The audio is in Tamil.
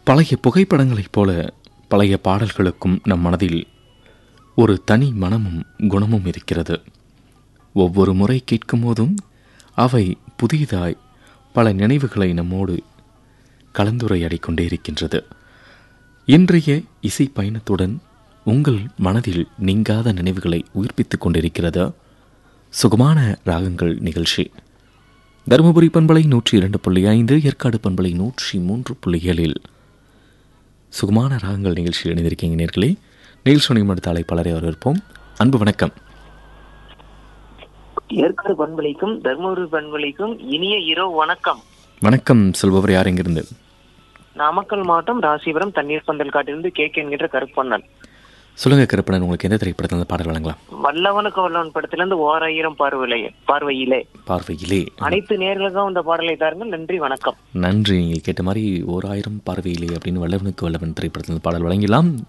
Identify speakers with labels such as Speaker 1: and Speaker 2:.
Speaker 1: பழைய புகைப்படங்களைப் போல பழைய பாடல்களுக்கும் நம் மனதில் ஒரு தனி மனமும் குணமும் இருக்கிறது ஒவ்வொரு முறை கேட்கும் போதும் அவை புதியதாய் பல நினைவுகளை நம்மோடு கலந்துரையாடிக் கொண்டே இருக்கின்றது இன்றைய இசை பயணத்துடன் உங்கள் மனதில் நீங்காத நினைவுகளை உயிர்ப்பித்துக் கொண்டிருக்கிறது சுகமான ராகங்கள் நிகழ்ச்சி தருமபுரி பண்பலை நூற்றி இரண்டு புள்ளி ஐந்து ஏற்காடு பண்பலை நூற்றி மூன்று புள்ளி ஏழில் சுகமான ராகங்கள் நிகழ்ச்சியில் இணைந்திருக்கீங்க நேர்களே நிகழ்ச்சி அடுத்த அழைப்பாளரை வரவேற்போம் அன்பு வணக்கம்
Speaker 2: ஏற்காடு பண்பளிக்கும் தர்மபுரி பண்பளிக்கும் இனிய இரவு வணக்கம்
Speaker 1: வணக்கம் செல்பவர் யார் எங்கிருந்து
Speaker 2: நாமக்கல் மாவட்டம் ராசிபுரம் தண்ணீர் பந்தல் காட்டிலிருந்து கே கே என்கின்ற கருப்பண்ணன்
Speaker 1: சொல்லுங்க கருப்பணன் உங்களுக்கு எந்த திரைப்படத்தில் அந்த பாடல் வழங்கலாம்
Speaker 2: வல்லவனுக்கு வல்லவன் படத்திலிருந்து ஓராயிரம் பார்வையிலே பார்வையிலே
Speaker 1: பார்வையிலே
Speaker 2: அனைத்து நேர்களுக்கும் இந்த பாடலை தாருங்கள் நன்றி வணக்கம்
Speaker 1: நன்றி நீங்கள் கேட்ட மாதிரி ஓர் ஆயிரம் பார்வையிலே அப்படின்னு வல்லவனுக்கு வல்லவன் திரைப்படத்தில் பாடல் வழங்கலாம்